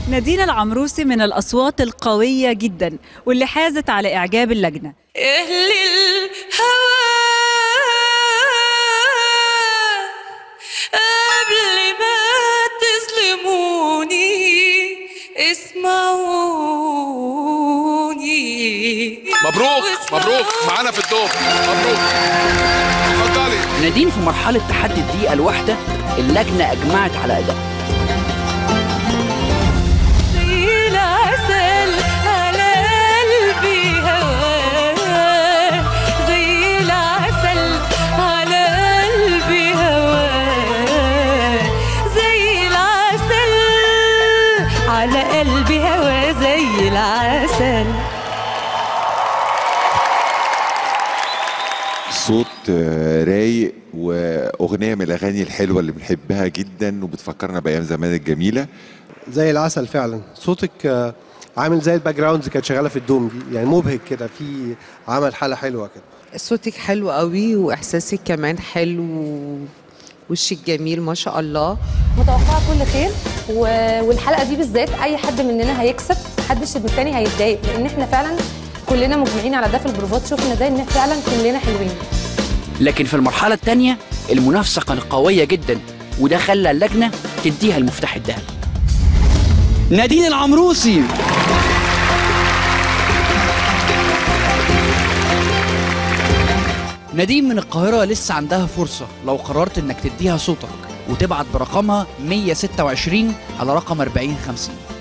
نادين العمروسي من الأصوات القوية جدا واللي حازت على إعجاب اللجنة أهل الهوى قبل ما تظلموني اسمعوني مبروك مبروك معانا في الدوب مبروك اتفضلي نادين في مرحلة تحدي الدقيقة الواحدة اللجنة أجمعت على أداء زي العسل على قلبي هواه زي العسل على قلبي هواه زي العسل على قلبي هواه زي العسل صوت آه، رايق واغنيه من الاغاني الحلوه اللي بنحبها جدا وبتفكرنا بايام زمان الجميله زي العسل فعلا صوتك آه، عامل زي الباك جراوندز كانت شغاله في الدوم دي يعني مبهج كده في عمل حاله حلوه كده صوتك حلو قوي واحساسك كمان حلو وشك جميل ما شاء الله متوقعه كل خير و... والحلقه دي بالذات اي حد مننا هيكسب محدش التاني هيتضايق لان احنا فعلا كلنا مجمعين على ده في البروفات شفنا ده ان فعلا كلنا حلوين لكن في المرحلة الثانية المنافسة كانت قوية جدا وده خلى اللجنة تديها المفتاح الذهبي نادين العمروسي نادين من القاهرة لسه عندها فرصة لو قررت انك تديها صوتك وتبعت برقمها 126 على رقم 4050